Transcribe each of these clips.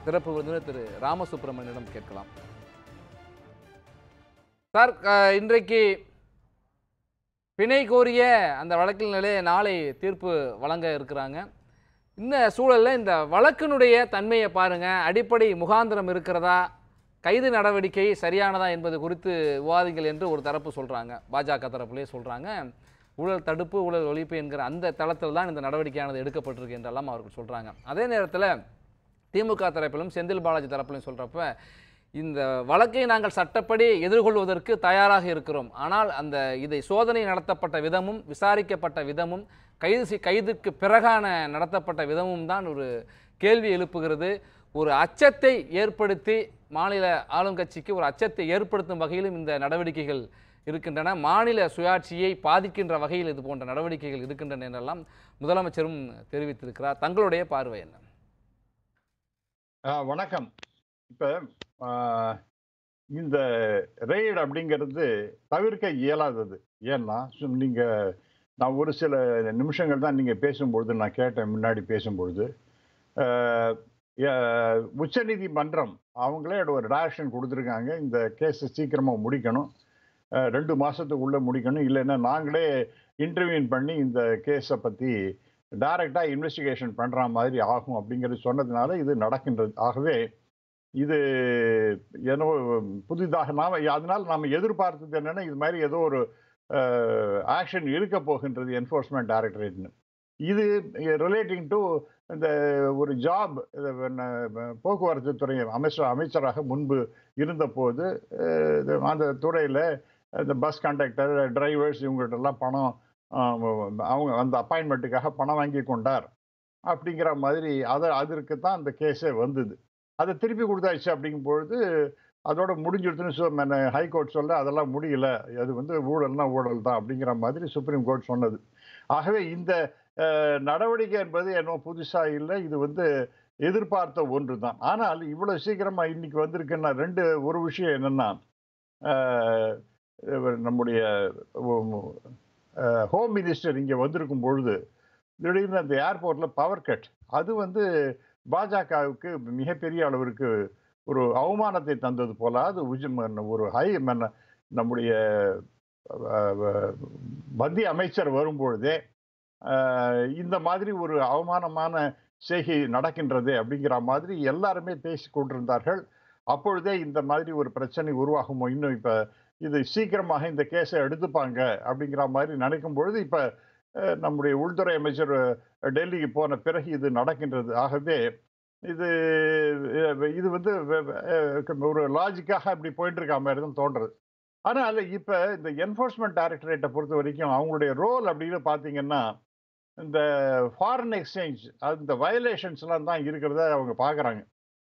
சிறப்பு விருந்தினர் திரு ராமசுப்ரமணியனிடம் கேட்கலாம் சார் அஹ், இன்றைக்கு பிணை கோரிய அந்த வழக்கில் நிலைய நாளை தீர்ப்பு வழங்க இருக்கிறாங்க இந்த சூழலில் இந்த வழக்கினுடைய தன்மையை பாருங்க அடிப்படை முகாந்திரம் இருக்கிறதா கைது நடவடிக்கை சரியானதா என்பது குறித்து விவாதிங்கள் என்று ஒரு தரப்பு சொல்கிறாங்க பாஜக தரப்புலேயே சொல்கிறாங்க ஊழல் தடுப்பு ஊழல் ஒழிப்பு என்கிற அந்த தளத்தில் தான் இந்த நடவடிக்கையானது எடுக்கப்பட்டிருக்கு என்றெல்லாம் அவர்கள் சொல்கிறாங்க அதே நேரத்தில் திமுக தரப்பிலும் செந்தில் பாலாஜி தரப்பிலும் சொல்கிறப்ப இந்த வழக்கை நாங்கள் சட்டப்படி எதிர்கொள்வதற்கு தயாராக இருக்கிறோம் ஆனால் அந்த இதை சோதனை நடத்தப்பட்ட விதமும் விசாரிக்கப்பட்ட விதமும் கைது செய்- கைதுக்கு பிறகான நடத்தப்பட்ட விதமும் தான் ஒரு கேள்வி எழுப்புகிறது ஒரு அச்சத்தை ஏற்படுத்தி மாநில ஆளுங்கட்சிக்கு ஒரு அச்சத்தை ஏற்படுத்தும் வகையிலும் இந்த நடவடிக்கைகள் இருக்கின்றன மாநில சுயாட்சியை பாதிக்கின்ற வகையில் இது போன்ற நடவடிக்கைகள் இருக்கின்றன என்றெல்லாம் முதலமைச்சரும் தெரிவித்திருக்கிறார் தங்களுடைய பார்வை என்ன ஆ, வணக்கம் இப்ப ஆ, இந்த ரெய்டு அப்படிங்கிறது தவிர்க்க இயலாதது ஏன்னா சு- நீங்க நான் ஒரு சில நிமிஷங்கள் தான் நீங்க பேசும்பொழுது நான் கேட்டேன் முன்னாடி பேசும்பொழுது ஆ, ய- உச்சநீதிமன்றம் அவங்களே ஒரு டைரக்ஷன் கொடுத்துருக்காங்க இந்த கேஸை சீக்கிரமா முடிக்கணும் ஆ, ரெண்டு மாசத்துக்குள்ள முடிக்கணும் இல்லைன்னா நாங்களே இன்டர்வியூன் பண்ணி இந்த கேஸை பத்தி டைரக்டாக இன்வெஸ்டிகேஷன் பண்ணுற மாதிரி ஆகும் அப்படிங்கிறது சொன்னதுனால இது நடக்கின்றது ஆகவே இது ஏதோ புதிதாக நாம் அதனால் நாம் எதிர்பார்த்தது என்னன்னா இது மாதிரி ஏதோ ஒரு ஆக்ஷன் இருக்க போகின்றது என்ஃபோர்ஸ்மெண்ட் டைரக்டரேட்னு இது ரிலேட்டிங் டு இந்த ஒரு ஜாப் போக்குவரத்து துறை அமைச்சர் அமைச்சராக முன்பு இருந்தபோது அஹ், இது அந்த துறையில் இந்த பஸ் கண்டக்டர் டிரைவர்ஸ் இவங்ககிட்டலாம் பணம் ஆஹ், அவங்க அந்த அப்பாயின்மெண்ட்டுக்காக பணம் வாங்கி கொண்டார் அப்படிங்கிற மாதிரி அதை அதற்கு தான் அந்த கேஸே வந்தது அதை திருப்பி கொடுத்தாச்சு அப்படிங்கும் பொழுது அதோட முடிஞ்சிடுதுன்னு சொ ஹைகோர்ட் சொல்ல அதெல்லாம் முடியல அது வந்து ஊழல்னா ஊழல் தான் அப்படிங்கிற மாதிரி சுப்ரீம் கோர்ட் சொன்னது ஆகவே இந்த அஹ், நடவடிக்கை என்பது என்னவோ புதுசாக இல்லை இது வந்து எதிர்பார்த்த ஒன்று தான் ஆனால் இவ்வளோ சீக்கிரமாக இன்னைக்கு வந்திருக்குன்னா ரெண்டு ஒரு விஷயம் என்னன்னா அஹ், இவர் நம்முடைய ஹோம் மினிஸ்டர் இங்கே வந்திருக்கும் பொழுது திடீர்னு அந்த ஏர்போர்ட்டில் பவர் கட் அது வந்து பாஜகவுக்கு மிகப்பெரிய அளவிற்கு ஒரு அவமானத்தை தந்தது போல அது உஜ- ம- ஒரு ஹை மன்ன- நம்முடைய அஹ், அஹ், மத்திய அமைச்சர் வரும்பொழுதே அஹ், இந்த மாதிரி ஒரு அவமானமான செய்கை நடக்கின்றது அப்படிங்கிற மாதிரி எல்லாருமே பேசி கொண்டிருந்தார்கள் அப்பொழுதே இந்த மாதிரி ஒரு பிரச்சனை உருவாகுமோ இன்னும் இப்ப இது சீக்கிரமாக இந்த கேஸை எடுத்துப்பாங்க அப்படிங்கிற மாதிரி நினைக்கும் பொழுது இப்ப அஹ், நம்முடைய உள்துறை அமைச்சர் அஹ், டெல்லிக்கு போன பிறகு இது நடக்கின்றது ஆகவே இது அஹ், இது வந்து வெ- வெ- அஹ், ஒரு லாஜிக்காக அப்படி போயிட்டு இருக்க மாதிரி தான் தோன்றது ஆனால் இப்ப இந்த என்ஃபோர்ஸ்மெண்ட் டைரக்டரேட்டை பொறுத்த வரைக்கும் அவங்களுடைய ரோல் அப்படின்னு பார்த்தீங்கன்னா இந்த ஃபாரின் எக்ஸ்சேஞ்ச் அந்த வயலேஷன்ஸ்லாம் தான் இருக்கிறத அவங்க பார்க்குறாங்க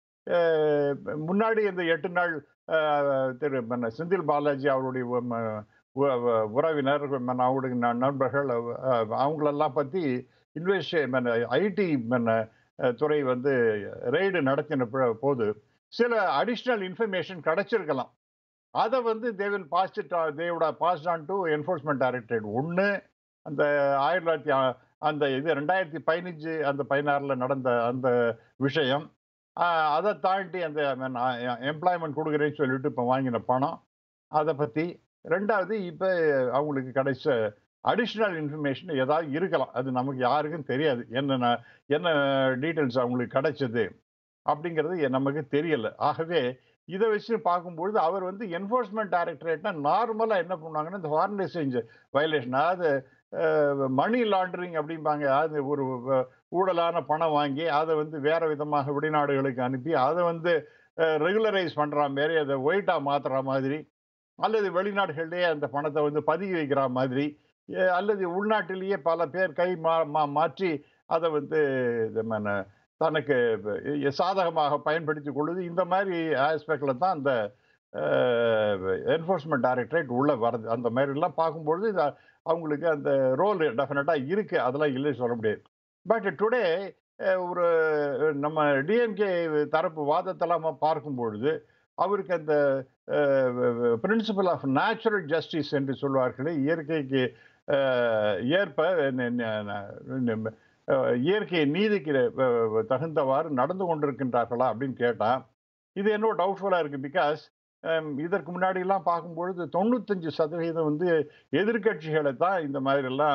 முன்னாடி இந்த எட்டு நாள் அஹ், திரு மன்ன செந்தில் பாலாஜி அவருடைய உ- ம- உ- உ- உறவினர் மன்ன அவருடைய ந- நண்பர்கள் அஹ், அவங்களெல்லாம் பற்றி இன்வெஸ்ட் ஐடி துறை வந்து ரெய்டு நடத்தின ப- போது சில அடிஷ்னல் இன்ஃபர்மேஷன் கிடைச்சிருக்கலாம் அதை வந்து தேவில் பாஸ்ட் தேவோட passed on to enforcement directorate ஒன்று அந்த ஆயிரத்தி தொள்ளாயிரத்தி ஆ- அந்த இது ரெண்டாயிரத்தி பதினஞ்சு அந்த பதினாறில் நடந்த அந்த விஷயம் ஆஹ் அதை தாண்டி அந்த எம்ப்ளாய்மெண்ட் கொடுக்குறேன்னு சொல்லிட்டு இப்போ வாங்கின பணம் அதை பற்றி ரெண்டாவது இப்போ அவங்களுக்கு கிடைச்ச அடிஷ்னல் இன்ஃபர்மேஷன் ஏதாவது இருக்கலாம் அது நமக்கு யாருக்கும் தெரியாது என்னென்ன என்ன டீட்டெயில்ஸ் அவங்களுக்கு கிடைச்சது அப்படிங்கிறது எ- நமக்கு தெரியல ஆகவே இதை வச்சு பார்க்கும்பொழுது அவர் வந்து என்ஃபோர்ஸ்மெண்ட் டைரக்டரேட்னா நார்மலாக என்ன பண்ணுவாங்கன்னா இந்த ஃபாரின் எக்ஸ்சேஞ்ச் வயலேஷன் அதாவது மணி லாண்டரிங் அப்படிம்பாங்க அதாவது ஒரு வ- ஊழலான பணம் வாங்கி அதை வந்து வேற விதமாக வெளிநாடுகளுக்கு அனுப்பி அதை வந்து ரெகுலரைஸ் பண்ணுற மாதிரி அதை ஒயிட்டாக மாற்றுற மாதிரி அல்லது வெளிநாடுகளிலேயே அந்த பணத்தை வந்து பதுக்கி வைக்கிற மாதிரி அஹ் அல்லது உள்நாட்டிலேயே பல பேர் கை மா மா- மாற்றி அதை வந்து இது மன- தனக்கு அஹ் சாதகமாக பயன்படுத்தி கொள்ளுது இந்த மாதிரி ஆஸ்பெக்டில் தான் அந்த என்ஃபோர்ஸ்மெண்ட் டைரக்டரேட் உள்ள வருது அந்த மாதிரிலாம் பார்க்கும்பொழுது இது அவங்களுக்கு அந்த ரோல் டெஃபினட்டாக இருக்குது அதெல்லாம் இல்லைன்னு சொல்ல முடியாது பட் டுடே ஒரு நம்ம டிஎம்கே தரப்பு வாதத்தெல்லாம் பார்க்கும் பொழுது அவருக்கு அந்த பிரின்சிபல் ஆஃப் நேச்சுரல் ஜஸ்டிஸ் என்று சொல்வார்களே இயற்கைக்கு அஹ், ஏற்ப ந- ந- ந- அஹ், இயற்கை நீதிக்கு அஹ், தகுந்தவாறு நடந்து கொண்டிருக்கின்றார்களா அப்படின்னு கேட்டா இது என்னவோ டவுட்ஃபுல்லாக இருக்கு பிகாஸ் இதற்கு முன்னாடி எல்லாம் பார்க்கும்பொழுது தொண்ணூத்தஞ்சு சதவீதம் வந்து எதிர்க்கட்சிகளை தான் இந்த மாதிரி எல்லாம்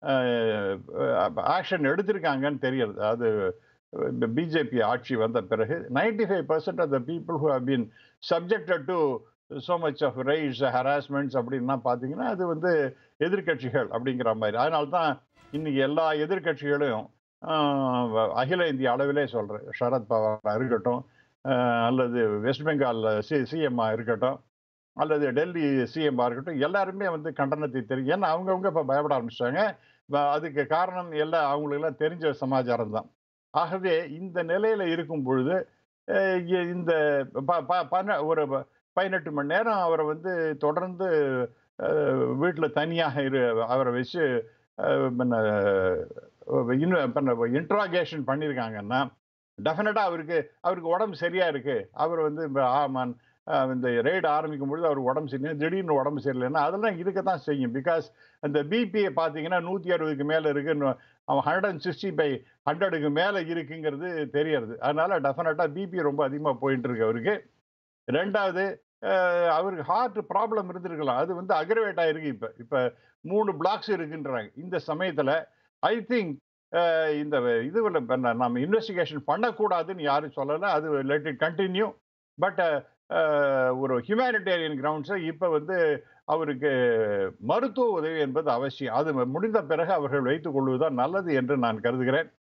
ஆக்ஷன் எடுத்திருக்காங்கன்னு தெரியுது அது பிஜேபி ஆட்சி வந்த பிறகு ninety five percent of the people who have been subjected to so much of rights harassments அப்படின்னா பார்த்தீங்கன்னா அது வந்து எதிர்க்கட்சிகள் அப்படிங்கிற மாதிரி அதனால தான் இன்னைக்கு எல்லா எதிர்க்கட்சிகளையும் ஆஹ், அகில இந்திய அளவிலே சொல்கிறேன் சரத் பவாரா இருக்கட்டும் ஆஹ், அல்லது வெஸ்ட் பெங்கால் சி சிஎம்ஆ இருக்கட்டும் அல்லது டெல்லி சிஎம்ஆ இருக்கட்டும் எல்லாருமே வந்து கண்டனத்தை தெரியும் ஏன்னா அவங்கவுங்க இப்போ பயப்பட ஆரம்பிச்சிட்டாங்க அதுக்கு காரணம் எல்லாம் அவங்களுக்கெல்லாம் தெரிஞ்ச சமாச்சாரம் தான் ஆகவே இந்த நிலையில இருக்கும் பொழுது அஹ், இ- இந்த ப- ப- பன்ன- ஒரு ப- பதினெட்டு மணி நேரம் அவரை வந்து தொடர்ந்து வீட்டில் தனியாக இரு அவரை வச்சு இன்ட்ராகேஷன் பண்ணியிருக்காங்கன்னா டெஃபினட்டாக அவருக்கு அவருக்கு உடம்பு சரியா இருக்கு அவர் வந்து இப்ப ஆமான் அஹ் இந்த ரெய்டு ஆரம்பிக்கும் பொழுது அவர் உடம்பு சரியில்லை திடீர்னு உடம்பு சரியில்லைன்னா அதெல்லாம் இருக்க தான் செய்யும் பிகாஸ் அந்த பிபியை பார்த்தீங்கன்னா நூற்றி அறுபதுக்கு மேலே இருக்குன்னு அவன் ஹண்ட்ரட் அண்ட் சிக்ஸ்டி பை ஹண்ட்ரடுக்கு மேலே இருக்குங்கிறது தெரியறது அதனால டெஃபினட்டாக பிபி ரொம்ப அதிகமாக போயிட்டு இருக்கு அவருக்கு ரெண்டாவது அஹ், அவருக்கு ஹார்ட் ப்ராப்ளம் இருந்திருக்கலாம் அது வந்து அக்ரவேட் ஆயிருக்கு இப்போ இப்போ மூணு பிளாக்ஸ் இருக்குன்றாங்க இந்த சமயத்தில் ஐ திங்க் இந்த இதுவில் நம்ம இன்வெஸ்டிகேஷன் பண்ணக்கூடாதுன்னு யாரும் சொல்லலை அது லெட் இட் கண்டினியூ பட் ஒரு ஹியூமனிடேரியன் கிரவுண்ட்ஸை இப்போ வந்து அவருக்கு மருத்துவ உதவி என்பது அவசியம் அது முடிந்த பிறகு அவர்கள் வைத்துக் கொள்வதுதான் நல்லது என்று நான் கருதுகிறேன்